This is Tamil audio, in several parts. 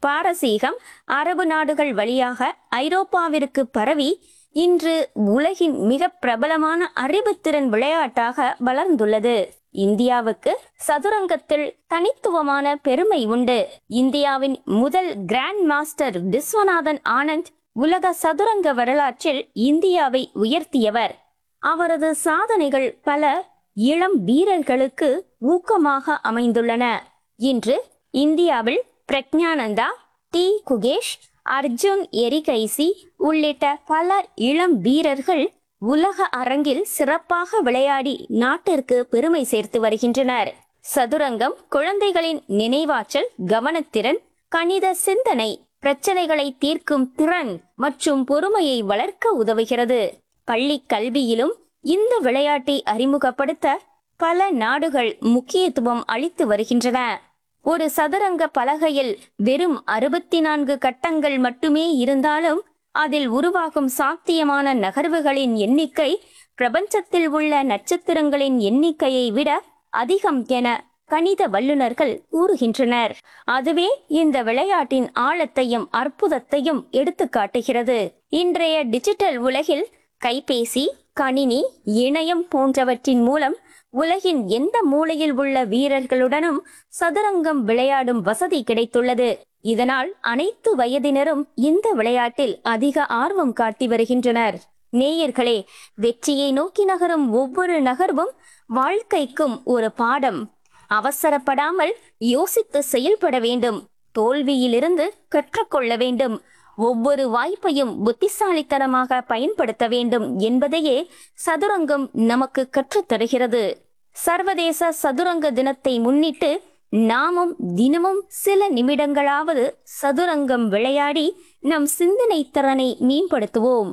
பாரசீகம் அரபு நாடுகள் வழியாக ஐரோப்பாவிற்கு பரவி இன்று உலகின் மிக பிரபலமான அறிவுத்திறன் விளையாட்டாக வளர்ந்துள்ளது இந்தியாவுக்கு சதுரங்கத்தில் தனித்துவமான பெருமை உண்டு இந்தியாவின் முதல் கிராண்ட் மாஸ்டர் விஸ்வநாதன் ஆனந்த் உலக சதுரங்க வரலாற்றில் இந்தியாவை உயர்த்தியவர் அவரது சாதனைகள் பல இளம் வீரர்களுக்கு ஊக்கமாக அமைந்துள்ளன இன்று இந்தியாவில் பிரக்ஞானந்தா டி குகேஷ் அர்ஜுன் எரிகைசி உள்ளிட்ட பல இளம் வீரர்கள் உலக அரங்கில் சிறப்பாக விளையாடி நாட்டிற்கு பெருமை சேர்த்து வருகின்றனர் சதுரங்கம் குழந்தைகளின் நினைவாற்றல் கவனத்திறன் கணித சிந்தனை பிரச்சனைகளை தீர்க்கும் திறன் மற்றும் பொறுமையை வளர்க்க உதவுகிறது பள்ளி கல்வியிலும் இந்த விளையாட்டை அறிமுகப்படுத்த பல நாடுகள் முக்கியத்துவம் அளித்து வருகின்றன ஒரு சதுரங்க பலகையில் வெறும் அறுபத்தி நான்கு கட்டங்கள் மட்டுமே இருந்தாலும் அதில் உருவாகும் சாத்தியமான நகர்வுகளின் எண்ணிக்கை பிரபஞ்சத்தில் உள்ள நட்சத்திரங்களின் எண்ணிக்கையை விட அதிகம் என கணித வல்லுநர்கள் கூறுகின்றனர் அதுவே இந்த விளையாட்டின் ஆழத்தையும் அற்புதத்தையும் எடுத்து காட்டுகிறது இன்றைய டிஜிட்டல் உலகில் கைபேசி கணினி இணையம் போன்றவற்றின் மூலம் உலகின் எந்த மூலையில் உள்ள வீரர்களுடனும் சதுரங்கம் விளையாடும் வசதி கிடைத்துள்ளது இதனால் அனைத்து வயதினரும் இந்த விளையாட்டில் அதிக ஆர்வம் காட்டி வருகின்றனர் நேயர்களே வெற்றியை நோக்கி நகரும் ஒவ்வொரு நகர்வும் வாழ்க்கைக்கும் ஒரு பாடம் அவசரப்படாமல் யோசித்து செயல்பட வேண்டும் தோல்வியிலிருந்து கற்றுக்கொள்ள வேண்டும் ஒவ்வொரு வாய்ப்பையும் புத்திசாலித்தனமாக பயன்படுத்த வேண்டும் என்பதையே சதுரங்கம் நமக்கு கற்றுத் தருகிறது சர்வதேச சதுரங்க தினத்தை முன்னிட்டு நாமும் தினமும் சில நிமிடங்களாவது சதுரங்கம் விளையாடி நம் சிந்தனை திறனை மேம்படுத்துவோம்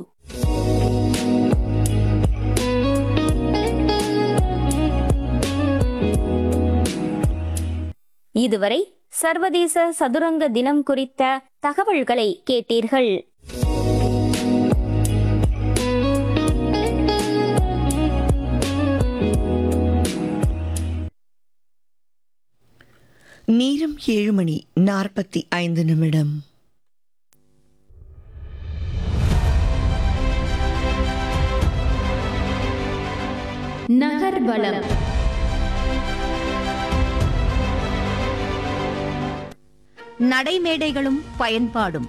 இதுவரை சர்வதேச சதுரங்க தினம் குறித்த தகவல்களை கேட்டீர்கள் நேரம் ஏழு மணி நாற்பத்தி ஐந்து நிமிடம் நகர்வலம் நடைமேடைகளும் பயன்பாடும்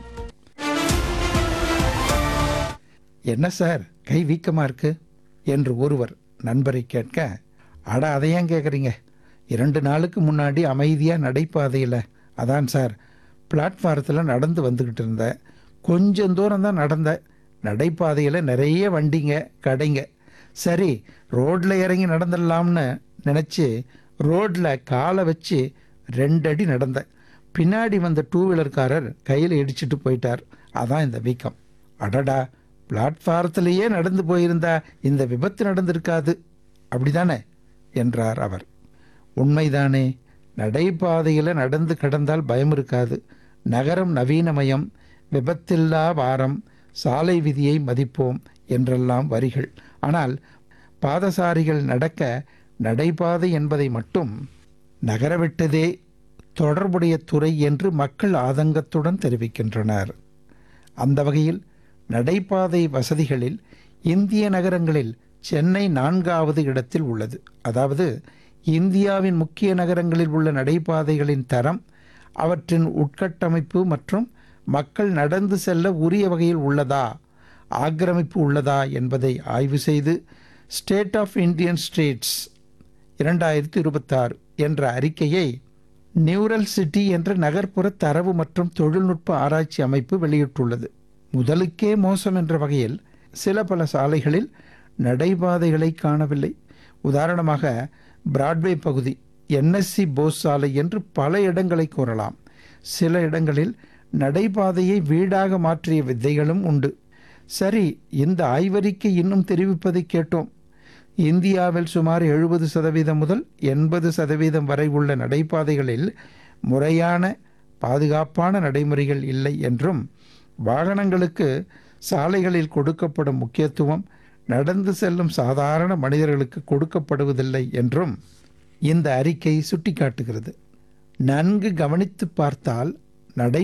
என்ன சார் கை வீக்கமா இருக்கு என்று ஒருவர் நண்பரை கேட்க அட அதை ஏன் கேட்குறீங்க இரண்டு நாளுக்கு முன்னாடி அமைதியாக நடைபாதையில் அதான் சார் பிளாட்ஃபாரத்தில் நடந்து வந்துக்கிட்டு இருந்தேன் கொஞ்சம் தூரம் தான் நடந்தேன் நடைபாதையில் நிறைய வண்டிங்க கடைங்க சரி ரோட்டில் இறங்கி நடந்துடலாம்னு நினச்சி ரோட்டில் காலை வச்சு ரெண்டு அடி நடந்தேன் பின்னாடி வந்த டூ வீலர்காரர் கையில் இடிச்சிட்டு போயிட்டார் அதான் இந்த வீக்கம் அடடா பிளாட்ஃபாரத்திலேயே நடந்து போயிருந்தா இந்த விபத்து நடந்திருக்காது அப்படிதானே என்றார் அவர் உண்மைதானே நடைபாதையில் நடந்து கடந்தால் பயம் இருக்காது நகரம் நவீனமயம் விபத்தில்லா வாரம் சாலை விதியை மதிப்போம் என்றெல்லாம் வரிகள் ஆனால் பாதசாரிகள் நடக்க நடைபாதை என்பதை மட்டும் நகரவிட்டதே தொடர்புடைய துறை என்று மக்கள் ஆதங்கத்துடன் தெரிவிக்கின்றனர் அந்த வகையில் நடைபாதை வசதிகளில் இந்திய நகரங்களில் சென்னை நான்காவது இடத்தில் உள்ளது அதாவது இந்தியாவின் முக்கிய நகரங்களில் உள்ள நடைபாதைகளின் தரம் அவற்றின் உட்கட்டமைப்பு மற்றும் மக்கள் நடந்து செல்ல உரிய வகையில் உள்ளதா ஆக்கிரமிப்பு உள்ளதா என்பதை ஆய்வு செய்து ஸ்டேட் ஆஃப் இந்தியன் ஸ்ட்ரீட்ஸ் இரண்டாயிரத்தி இருபத்தாறு என்ற அறிக்கையை நியூரல் சிட்டி என்ற நகர்ப்புற தரவு மற்றும் தொழில்நுட்ப ஆராய்ச்சி அமைப்பு வெளியிட்டுள்ளது முதலுக்கே மோசம் என்ற வகையில் சில பல சாலைகளில் நடைபாதைகளை காணவில்லை உதாரணமாக பிராட்வே பகுதி என்எஸ்சி போஸ் சாலை என்று பல இடங்களை கூறலாம் சில இடங்களில் நடைபாதையை வீடாக மாற்றிய வித்தைகளும் உண்டு சரி இந்த ஆய்வறிக்கை இன்னும் தெரிவிப்பதை கேட்டோம் இந்தியாவில் சுமார் எழுபது சதவீதம் முதல் எண்பது சதவீதம் வரை உள்ள நடைபாதைகளில் முறையான பாதுகாப்பான நடைமுறைகள் இல்லை என்றும் வாகனங்களுக்கு சாலைகளில் கொடுக்கப்படும் முக்கியத்துவம் நடந்து செல்லும் சாதாரண மனிதர்களுக்கு கொடுக்கப்படுவதில்லை என்றும் இந்த அறிக்கை சுட்டிக்காட்டுகிறது நன்கு கவனித்து பார்த்தால் நடை